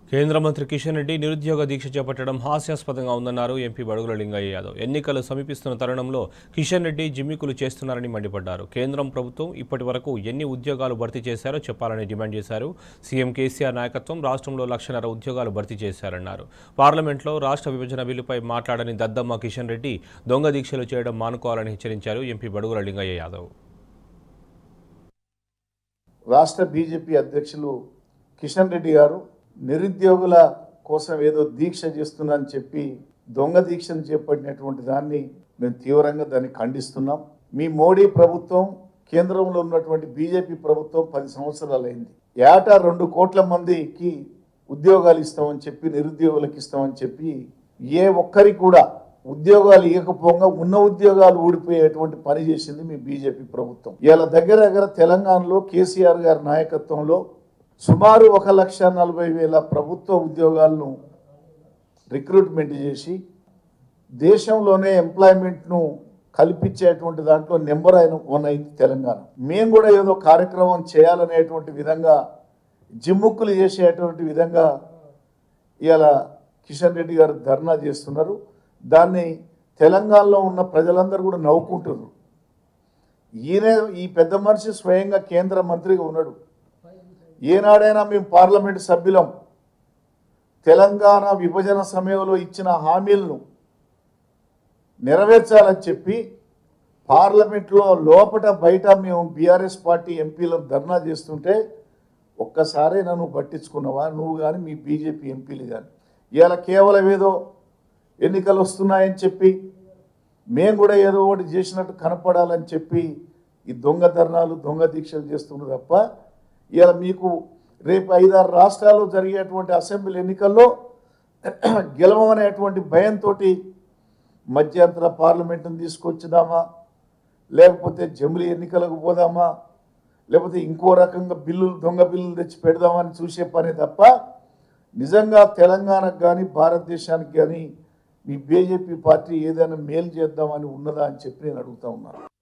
కేంద్ర మంత్రి కిషన్ రెడ్డి నిరుద్యోగ దీక్ష చేపట్టడం హాస్యాస్పదంగా ఉందన్నారు ఎంపీ బడుగుల లింగయ్య యాదవ్ ఎన్నికలు సమీపిస్తున్న తరుణంలో కిషన్ రెడ్డి జిమ్మికులు చేస్తున్నారని మండిపడ్డారు కేంద్రం ప్రభుత్వం ఇప్పటి వరకు ఎన్ని ఉద్యోగాలు భర్తీ చేశారో చెప్పాలని డిమాండ్ చేశారు సీఎం కేసీఆర్ నాయకత్వం రాష్ట్రంలో లక్షన్నర ఉద్యోగాలు భర్తీ చేశారన్నారు పార్లమెంట్లో రాష్ట్ర విభజన బిల్లుపై మాట్లాడని దద్దమ్మ కిషన్ రెడ్డి దొంగ దీక్షలు చేయడం మానుకోవాలని హెచ్చరించారు ఎంపీ బడుగుల లింగయ్య యాదవ్ రాష్ట్ర బీజేపీ అధ్యక్షులు కిషన్ రెడ్డి గారు నిరుద్యోగుల కోసం ఏదో దీక్ష చేస్తున్నారని చెప్పి దొంగ దీక్షను చేపట్టినటువంటి దాన్ని మేము తీవ్రంగా దాన్ని ఖండిస్తున్నాం మీ మోడీ ప్రభుత్వం కేంద్రంలో ఉన్నటువంటి బీజేపీ ప్రభుత్వం పది సంవత్సరాలైంది ఏటా రెండు కోట్ల మందికి ఉద్యోగాలు ఇస్తామని చెప్పి నిరుద్యోగులకు ఇస్తామని చెప్పి ఏ ఒక్కరికి కూడా ఉద్యోగాలు ఇవ్వకపోగా ఉన్న ఉద్యోగాలు ఊడిపోయేటువంటి పని చేసింది మీ బీజేపీ ప్రభుత్వం ఇలా దగ్గర దగ్గర తెలంగాణలో కేసీఆర్ గారి నాయకత్వంలో సుమారు ఒక లక్ష నలభై వేల ప్రభుత్వ ఉద్యోగాలను రిక్రూట్మెంట్ చేసి దేశంలోనే ఎంప్లాయ్మెంట్ను కల్పించేటువంటి దాంట్లో నెంబర్ అయిన వన్ అయింది తెలంగాణ మేము కూడా ఏదో కార్యక్రమం చేయాలనేటువంటి విధంగా జిమ్ముక్కులు చేసేటువంటి విధంగా ఇవాళ కిషన్ రెడ్డి గారు ధర్నా చేస్తున్నారు దాన్ని తెలంగాణలో ఉన్న ప్రజలందరూ కూడా నవ్వుకుంటున్నారు ఈయన ఈ పెద్ద మనిషి స్వయంగా కేంద్ర మంత్రిగా ఉన్నాడు ఏనాడైనా మేము పార్లమెంటు సభ్యులం తెలంగాణ విభజన సమయంలో ఇచ్చిన హామీలను నెరవేర్చాలని చెప్పి పార్లమెంట్లో లోపట బయట మేము బీఆర్ఎస్ పార్టీ ఎంపీలను ధర్నా చేస్తుంటే ఒక్కసారే నన్ను పట్టించుకున్నావా నువ్వు కానీ మీ బీజేపీ ఎంపీలు కానీ ఇవాళ కేవలం ఏదో ఎన్నికలు వస్తున్నాయని చెప్పి మేము కూడా ఏదో ఒకటి చేసినట్టు కనపడాలని చెప్పి ఈ దొంగ ధర్నాలు దొంగ దీక్షలు చేస్తున్నారు తప్ప ఇవాళ మీకు రేపు ఐదారు రాష్ట్రాల్లో జరిగేటువంటి అసెంబ్లీ ఎన్నికల్లో గెలవమనేటువంటి భయంతో మధ్యంతర పార్లమెంటును తీసుకొచ్చుదామా లేకపోతే జమిలీ ఎన్నికలకు పోదామా లేకపోతే ఇంకో రకంగా బిల్లులు దొంగ బిల్లులు తెచ్చి పెడదామని చూసే పని తప్ప నిజంగా తెలంగాణకు కానీ భారతదేశానికి కానీ మీ బీజేపీ పార్టీ ఏదైనా మేలు చేద్దామని ఉన్నదా అని చెప్పి నేను అడుగుతా ఉన్నాను